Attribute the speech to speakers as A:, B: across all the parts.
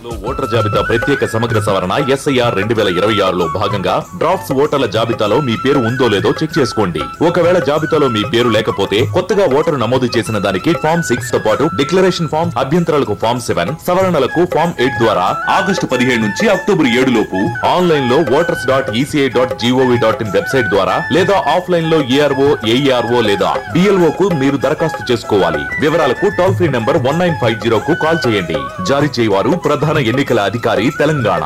A: లో ఓటర్ జాబితా ప్రత్యేక సమగ్ర సవరణ ఎస్ఐఆర్ రెండు వేల ఇరవై ఆరులో భాగంగా డ్రాఫ్ట్స్ ఓటర్ల జాబితాలో మీ పేరు ఉందో లేదో చెక్ చేసుకోండి ఒకవేళ జాబితాలో మీ పేరు లేకపోతే కొత్తగా ఓటరు నమోదు చేసిన దానికి ఫామ్ సిక్స్ తో పాటు డిక్లరేషన్ ఫామ్ అభ్యంతరాలకు ఫామ్ సెవెన్ సవరణలకు ఫామ్ ఎయిట్ ద్వారా ఆగస్టు పదిహేడు నుంచి అక్టోబర్ ఏడు లోపు ఆన్లైన్ లో voters dot ECI dot GOV dot in website ద్వారా లేదా ఆఫ్లైన్ లో ఏఆర్ఓ ఏఈఆర్ఓ లేదా డిఎల్ఓ కు మీరు దరఖాస్తు చేసుకోవాలి వివరాలకు toll free number one nine five zero కు కాల్ చేయండి జారీ చేయవారు ప్రధాన ఎన్నికల అధికారి తెలంగాణ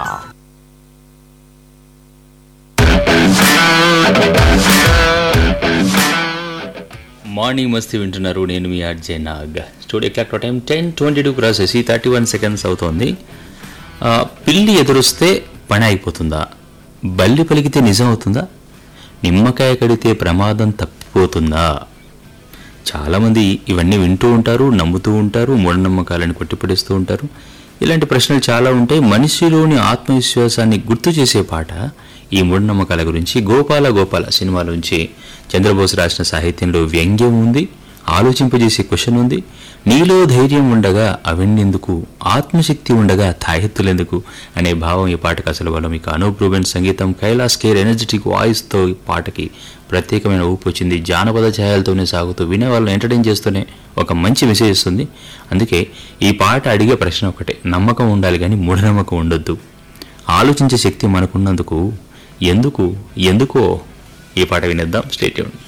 B: మార్నింగ్ మస్తీ వింటున్నారు నేను మీ RJ Nag studio clock time ten twenty two cross చేసి థర్టీ వన్ సెకండ్స్ అవుతోంది ఆ, పిల్లి ఎదురొస్తే పని అయిపోతుందా బల్లి పలికితే నిజం అవుతుందా నిమ్మకాయ కడితే ప్రమాదం తప్పిపోతుందా చాలామంది ఇవన్నీ వింటూ ఉంటారు నమ్ముతూ ఉంటారు మూఢనమ్మకాలను కొట్టిపడేస్తూ ఉంటారు ఇలాంటి ప్రశ్నలు చాలా ఉంటాయి మనిషిలోని ఆత్మవిశ్వాసాన్ని గుర్తు చేసే పాట ఈ మూఢనమ్మకాల గురించి గోపాల గోపాల సినిమాలోంచి చంద్రబోస్ రాసిన సాహిత్యంలో వ్యంగ్యం ఉంది ఆలోచింపజేసే క్వశ్చన్ ఉంది నీలో ధైర్యం ఉండగా అవెన్నెందుకు ఆత్మశక్తి ఉండగా తాయెత్తులెందుకు అనే భావం ఈ పాటకు అసలు బలం ఇక అనూప్ రూబెన్ సంగీతం కైలాస్ కేర్ ఎనర్జెటిక్ వాయిస్తో ఈ పాటకి ప్రత్యేకమైన ఊపు వచ్చింది జానపద ఛాయలతోనే సాగుతూ వినే వాళ్ళని ఎంటర్టైన్ చేస్తూనే ఒక మంచి మెసేజ్ ఇస్తుంది అందుకే ఈ పాట అడిగే ప్రశ్న ఒకటే నమ్మకం ఉండాలి కానీ మూఢనమ్మకం ఉండొద్దు ఆలోచించే శక్తి మనకున్నందుకు ఎందుకు ఎందుకో ఈ పాట వినేద్దాం స్టేట్యూన్